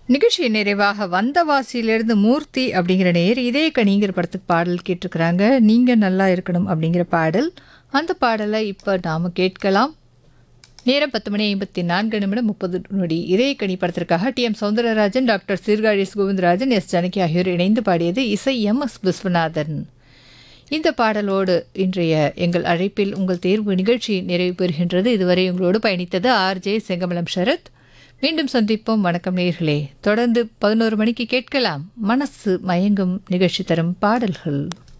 நிகழ்ச்சி நிறைவாக வந்தவாசியிலிருந்து மூர்த்தி அப்படிங்கிற நேர் இதே கனிங்கிற படத்துக்கு பாடல் கேட்டிருக்கிறாங்க நீங்கள் நல்லா இருக்கணும் அப்படிங்கிற பாடல் அந்த பாடலை இப்போ நாம் கேட்கலாம் நேரம் பத்து மணி ஐம்பத்தி நான்கு நிமிடம் முப்பது நொடி இதே கனி படத்திற்காக T M Soundararajan doctor Sirkazhi S Govindarajan S Janaki ஆகியோர் இணைந்து பாடியது இசை எம் எஸ் விஸ்வநாதன் இந்த பாடலோடு இன்றைய எங்கள் அழைப்பில் உங்கள் தேர்வு நிகழ்ச்சி நிறைவு பெறுகின்றது இதுவரை உங்களோடு பயணித்தது ஆர்ஜே செங்கமலம் சரத் மீண்டும் சந்திப்போம் வணக்கம் நேர்களே தொடர்ந்து பதினோரு மணிக்கு கேட்கலாம் மனசு மயங்கும் நிகழ்ச்சி தரும் பாடல்கள்